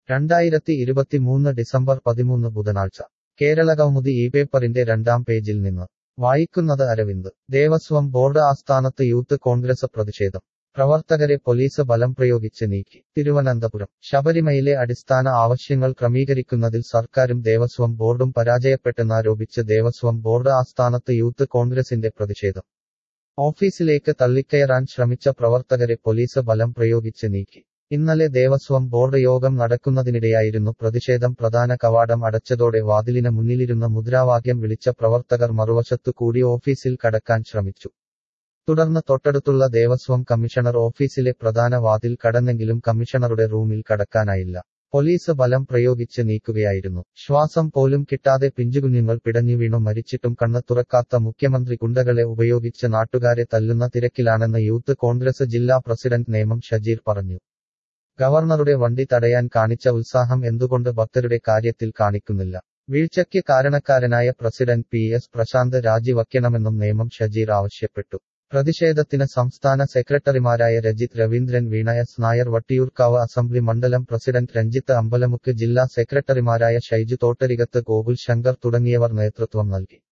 രണ്ടായിരത്തി ഇരുപത്തിമൂന്ന് ഡിസംബർ പതിമൂന്ന് ബുധനാഴ്ച കേരളകൗമുദി ഈ പേപ്പറിന്റെ രണ്ടാം പേജിൽ നിന്ന് വായിക്കുന്നത് അരവിന്ദ് ദേവസ്വം ബോർഡ് ആസ്ഥാനത്ത് യൂത്ത് കോൺഗ്രസ് പ്രതിഷേധം പ്രവർത്തകരെ പോലീസ് ബലം പ്രയോഗിച്ച് നീക്കി തിരുവനന്തപുരം ശബരിമയിലെ അടിസ്ഥാന ആവശ്യങ്ങൾ ക്രമീകരിക്കുന്നതിൽ സർക്കാരും ദേവസ്വം ബോർഡും പരാജയപ്പെട്ടെന്നാരോപിച്ച് ദേവസ്വം ബോർഡ് ആസ്ഥാനത്ത് യൂത്ത് കോൺഗ്രസിന്റെ പ്രതിഷേധം ഓഫീസിലേക്ക് തള്ളിക്കയറാൻ ശ്രമിച്ച പ്രവർത്തകരെ പോലീസ് ബലം പ്രയോഗിച്ച് നീക്കി ഇന്നലെ ദേവസ്വം ബോർഡ് യോഗം നടക്കുന്നതിനിടെയായിരുന്നു പ്രതിഷേധം പ്രധാന കവാടം അടച്ചതോടെ വാതിലിന് മുന്നിലിരുന്ന മുദ്രാവാക്യം വിളിച്ച പ്രവർത്തകർ മറുവശത്തു കൂടി ഓഫീസിൽ കടക്കാൻ ശ്രമിച്ചു തുടർന്ന് തൊട്ടടുത്തുള്ള ദേവസ്വം കമ്മീഷണർ ഓഫീസിലെ പ്രധാന വാതിൽ കടന്നെങ്കിലും കമ്മീഷണറുടെ റൂമിൽ കടക്കാനായില്ല പോലീസ് ബലം പ്രയോഗിച്ച് നീക്കുകയായിരുന്നു ശ്വാസം പോലും കിട്ടാതെ പിഞ്ചുകുഞ്ഞുങ്ങൾ പിടഞ്ഞു വീണു മരിച്ചിട്ടും കണ്ണ് തുറക്കാത്ത മുഖ്യമന്ത്രി ഗുണ്ടകളെ ഉപയോഗിച്ച് നാട്ടുകാരെ തല്ലുന്ന തിരക്കിലാണെന്ന് യൂത്ത് കോൺഗ്രസ് ജില്ലാ പ്രസിഡന്റ് നേമം ഷജീർ പറഞ്ഞു ഗവർണറുടെ വണ്ടി തടയാൻ കാണിച്ച ഉത്സാഹം എന്തുകൊണ്ട് ഭക്തരുടെ കാര്യത്തിൽ കാണിക്കുന്നില്ല വീഴ്ചയ്ക്ക് കാരണക്കാരനായ പ്രസിഡന്റ് പി എസ് പ്രശാന്ത് രാജിവയ്ക്കണമെന്നും നേമം ഷജീർ ആവശ്യപ്പെട്ടു പ്രതിഷേധത്തിന് സംസ്ഥാന സെക്രട്ടറിമാരായ രജിത് രവീന്ദ്രൻ വീണ എസ് നായർ വട്ടിയൂർക്കാവ് അസംബ്ലി മണ്ഡലം പ്രസിഡന്റ് രഞ്ജിത്ത് അമ്പലമുക്ക് ജില്ലാ സെക്രട്ടറിമാരായ ഷൈജു തോട്ടരികത്ത് ഗോകുൽ ശങ്കർ തുടങ്ങിയവർ നേതൃത്വം നൽകി